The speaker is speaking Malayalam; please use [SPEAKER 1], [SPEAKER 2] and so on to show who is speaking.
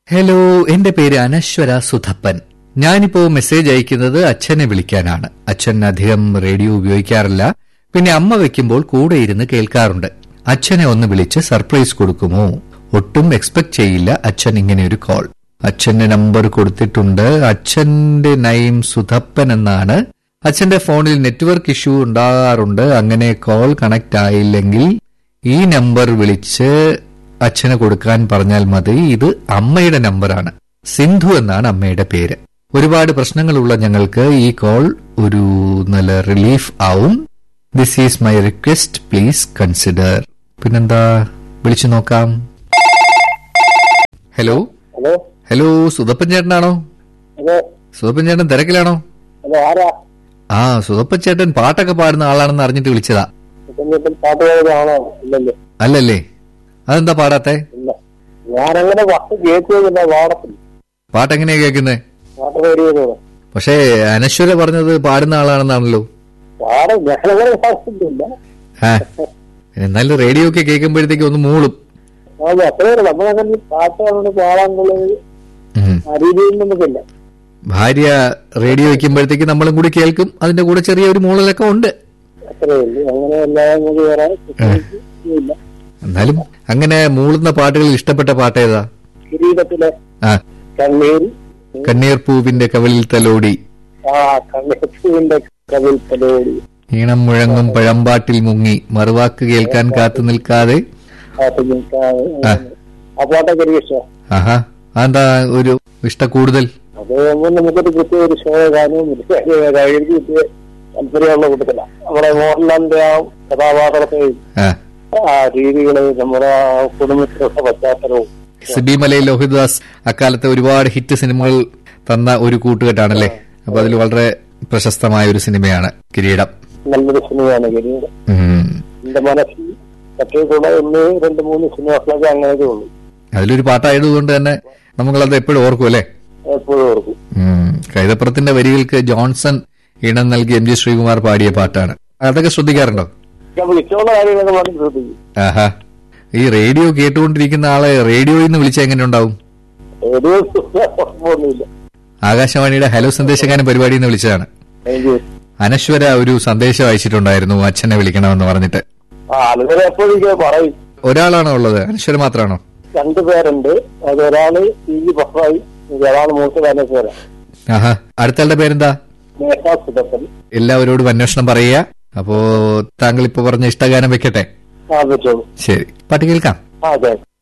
[SPEAKER 1] ഹലോ എന്റെ പേര് അനശ്വര സുധപ്പൻ ഞാനിപ്പോ മെസ്സേജ് അയക്കുന്നത് അച്ഛനെ വിളിക്കാനാണ് അച്ഛൻ അധികം റേഡിയോ ഉപയോഗിക്കാറില്ല പിന്നെ അമ്മ വെക്കുമ്പോൾ കൂടെ ഇരുന്ന് കേൾക്കാറുണ്ട് അച്ഛനെ ഒന്ന് വിളിച്ച് സർപ്രൈസ് കൊടുക്കുമോ ഒട്ടും എക്സ്പെക്ട് ചെയ്യില്ല അച്ഛൻ ഇങ്ങനെ ഒരു കോൾ അച്ഛന്റെ നമ്പർ കൊടുത്തിട്ടുണ്ട് അച്ഛന്റെ നയം സുധപ്പൻ എന്നാണ് അച്ഛന്റെ ഫോണിൽ നെറ്റ്വർക്ക് ഇഷ്യൂ ഉണ്ടാകാറുണ്ട് അങ്ങനെ കോൾ കണക്ട് ആയില്ലെങ്കിൽ ഈ നമ്പർ വിളിച്ച് അച്ഛന് കൊടുക്കാൻ പറഞ്ഞാൽ മതി ഇത് അമ്മയുടെ നമ്പറാണ് സിന്ധു എന്നാണ് അമ്മയുടെ പേര് ഒരുപാട് പ്രശ്നങ്ങളുള്ള ഞങ്ങൾക്ക് ഈ കോൾ ഒരു നല്ല റിലീഫ് ആവും this is my request please consider പിന്നെന്താ വിളിച്ചു നോക്കാം ഹലോ
[SPEAKER 2] ഹലോ
[SPEAKER 1] ഹലോ സുധപ്പൻ ചേട്ടനാണോ
[SPEAKER 2] ഹലോ
[SPEAKER 1] സുധപ്പൻ ചേട്ടൻ തിരക്കിലാണോ
[SPEAKER 2] ഹലോ ആരാ
[SPEAKER 1] ആ സുധപ്പൻ ചേട്ടൻ പാട്ടൊക്കെ പാടുന്ന ആളാണെന്ന് അറിഞ്ഞിട്ട് വിളിച്ചതാ
[SPEAKER 2] ഇപ്പം പാട്ട് പാടുന്ന ആളാണ് ഇല്ലല്ലോ
[SPEAKER 1] അല്ലല്ലേ അതെന്താ പാടാത്തെ
[SPEAKER 2] ഇല്ല ഞാനങ്ങനെ പാട്ട് കേൾക്കുന്നില്ല പാടത്തില്ല
[SPEAKER 1] പാട്ട് എങ്ങനെയാ കേൾക്കുന്നേ
[SPEAKER 2] പാട്ട് പേടിയത്
[SPEAKER 1] പക്ഷേ അനശ്വര പറഞ്ഞത് പാടുന്ന ആളാണെന്നാണല്ലോ
[SPEAKER 2] പാടും ഞാനങ്ങനെ പാടുന്നില്ല
[SPEAKER 1] ആ എന്നാലും റേഡിയോ ഒക്കെ കേൾക്കുമ്പോഴത്തേക്ക് ഒന്ന് മൂളും
[SPEAKER 2] അത് അത്രയും നമ്മളങ്ങനെ പാട്ട് കൊണ്ട് പാടാൻ കൊള്ളുന്നത്
[SPEAKER 1] ഉം.
[SPEAKER 2] ആ രീതിയിൽ നമുക്കില്ല
[SPEAKER 1] ഭാര്യ റേഡിയോ വെക്കുമ്പോഴത്തേക്ക് നമ്മളും കൂടി കേൾക്കും അതിന്റെ കൂടെ ചെറിയൊരു മൂളലൊക്കെ ഉണ്ട്
[SPEAKER 2] അത്രേ ഉള്ളൂ അങ്ങനെ എല്ലാം നമുക്ക് വേറെ ഇല്ല
[SPEAKER 1] എന്നാലും അങ്ങനെ മൂളുന്ന പാട്ടുകളിൽ ഇഷ്ടപ്പെട്ട പാട്ട് ഏതാ
[SPEAKER 2] കിരീടത്തിലെ
[SPEAKER 1] ആ
[SPEAKER 2] കണ്ണീർ
[SPEAKER 1] കണ്ണീർ പൂവിന്റെ കവലിൽ തലോടി
[SPEAKER 2] ആ കണ്ണീർത്തിന്റെ കവിൽ പലോടി
[SPEAKER 1] ഈണം മുഴങ്ങും പഴമ്പാട്ടിൽ മുങ്ങി മറുവാക്ക് കേൾക്കാൻ കാത്തു നിൽക്കാതെ
[SPEAKER 2] പാട്ട് നിൽക്കാതെ
[SPEAKER 1] ആ.
[SPEAKER 2] ആ പാട്ടൊക്കെ എനിക്ക് ഇഷ്ടം
[SPEAKER 1] ആഹാ അതെന്താ ഒരു ഇഷ്ട കൂടുതൽ
[SPEAKER 2] അത് ആകുമ്പോൾ നമുക്കൊരു പ്രത്യേക ഒരു ഷോ ഗാനവും എനിക്ക് കിട്ടിയ താല്പര്യമുള്ള കൂട്ടത്തില നമ്മുടെ മോഹൻലാലിന്റെ ആ കഥാപാത്രത്തെ
[SPEAKER 1] ആ
[SPEAKER 2] ആ രീതികള് നമ്മുടെ ആ കുടുംബത്തിലുള്ള പശ്ചാത്തലവും
[SPEAKER 1] സിബി മലയിൽ ലോഹിതദാസ് അക്കാലത്തെ ഒരുപാട് ഹിറ്റ് സിനിമകൾ തന്ന ഒരു കൂട്ടുകെട്ടാണല്ലേ അപ്പൊ അതിൽ വളരെ പ്രശസ്തമായ ഒരു സിനിമയാണ് കിരീടം
[SPEAKER 2] നല്ലൊരു സിനിമയാണ് ഗരീഡ്
[SPEAKER 1] ഉം.
[SPEAKER 2] എന്റെ മനസ്സിൽ മറ്റേ കൂടെ ഒന്ന് രണ്ട് മൂന്ന് സിനിമകളൊക്കെ അങ്ങനെയൊക്കെ ഉള്ളൂ
[SPEAKER 1] അതിലൊരു പാട്ടായതുകൊണ്ട് തന്നെ നമ്മളത് എപ്പോഴും ഓർക്കും അല്ലേ
[SPEAKER 2] എപ്പോഴും ഓർക്കും
[SPEAKER 1] ഉം. കൈതപ്പുറത്തിന്റെ വരികൾക്ക് ജോൺസൺ ഈണം നൽകി എം ജി ശ്രീകുമാർ പാടിയ പാട്ടാണ് അതൊക്കെ ശ്രദ്ധിക്കാറുണ്ടോ
[SPEAKER 2] നമ്മൾ ഇഷ്ടമുള്ള കാര്യങ്ങളൊക്കെ വളരെ ശ്രദ്ധിക്കും
[SPEAKER 1] ആഹാ ഈ റേഡിയോ കേട്ടുകൊണ്ടിരിക്കുന്ന ആളെ റേഡിയോയിൽ നിന്ന് വിളിച്ചാൽ എങ്ങനെ ഉണ്ടാവും
[SPEAKER 2] ഒരു കുഴപ്പമൊന്നുമില്ല
[SPEAKER 1] ആകാശവാണിയുടെ ഹലോ സന്ദേശകാരൻ പരിപാടിയിൽ നിന്ന് വിളിച്ചതാണ്
[SPEAKER 2] എനിക്ക്
[SPEAKER 1] അനശ്വര ഒരു സന്ദേശം അയച്ചിട്ടുണ്ടായിരുന്നു അച്ഛനെ വിളിക്കണമെന്ന് പറഞ്ഞിട്ട്
[SPEAKER 2] ആ ആളുകൾ എപ്പോഴും ഇങ്ങനെ പറയും
[SPEAKER 1] ഒരാളാണോ ഉള്ളത് അനശ്വര മാത്രമാണോ
[SPEAKER 2] രണ്ടു പേരുണ്ട് അത് ഒരാള് പി ജി ബഫായി ഒരാൾ മൂത്ത പേരാ
[SPEAKER 1] ആഹാ അടുത്തയാളുടെ പേരെന്താ
[SPEAKER 2] നേതാ സുധപ്പൻ
[SPEAKER 1] എല്ലാവരോടും അന്വേഷണം പറയുക അപ്പോ താങ്കൾ ഇപ്പൊ പറഞ്ഞ ഇഷ്ടഗാനം വെക്കട്ടെ
[SPEAKER 2] ആ പറ്റുള്ളൂ
[SPEAKER 1] ശരി പാട്ട് കേൾക്കാം
[SPEAKER 2] ആ അതെ